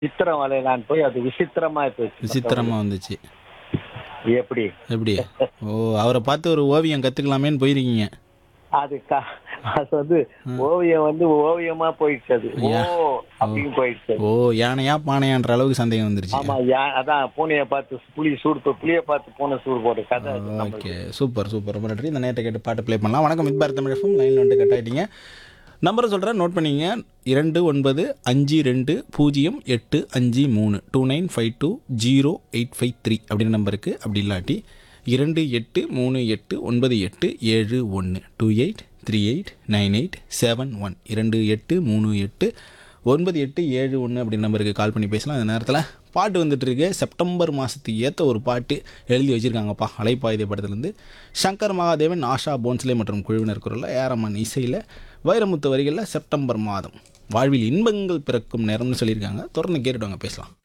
சித்திரம் வளையலான்னு போய் அது விசித்திரமா போயிடுச்சு விசித்திரமா வந்துச்சு எப்படி எப்படி ஓ அவரை பார்த்து ஒரு ஓவியம் கத்துக்கலாமேன்னு போயிருக்கீங்க அது க- அது வந்து ஓவியம் வந்து ஓவியமா போயிடுச்சு அது ஓ அப்படின்னு போயிடுச்சு ஓ யானையா பானையான்ற அளவுக்கு சந்தேகம் வந்துருச்சு ஆமா யா- அதான் பூனைய பார்த்து புலி சூடு போ- புலிய பார்த்து பூனை சூடு போட்ட கதை அது நம்மளுக்கு. ஓகே சூப்பர் சூப்பர் ரொம்ப நன்றி இந்த நேரத்தை கேட்டு பாட்டு ப்ளே பண்ணலாம் வணக்கம் மித்பார் தமிழ் எஃப்எம் லைனில் வந்துட்டு கட் ஆகிட்டீங்க நம்பரை சொல்கிறேன் நோட் பண்ணிங்க இரண்டு ஒன்பது அஞ்சு ரெண்டு பூஜ்ஜியம் எட்டு அஞ்சு மூணு two nine five two zero eight five three அப்படின்ற நம்பருக்கு அப்படி இல்லாட்டி இரண்டு எட்டு மூணு எட்டு ஒன்பது எட்டு ஏழு ஒன்று two eight three eight nine eight seven one இரண்டு எட்டு மூணு எட்டு ஒன்பது எட்டு ஏழு ஒன்று அப்படி நம்பருக்கு கால் பண்ணி பேசலாம் அந்த நேரத்தில் பாட்டு வந்துட்டு இருக்கு செப்டம்பர் மாதத்துக்கு ஏற்ற ஒரு பாட்டு எழுதி வச்சுருக்காங்கப்பா அலைப்பாயுதே படத்துலேருந்து சங்கர் மகாதேவன் ஆஷா போன்ஸ்லே மற்றும் குழுவினர் குரலில் ஏரம்மன் இசையில் வைரமுத்து வரிகளில் செப்டம்பர் மாதம் வாழ்வில் இன்பங்கள் பிறக்கும் நேரம்னு சொல்லியிருக்காங்க தொடர்ந்து கேட்டுட்டு வாங்க பேசலாம்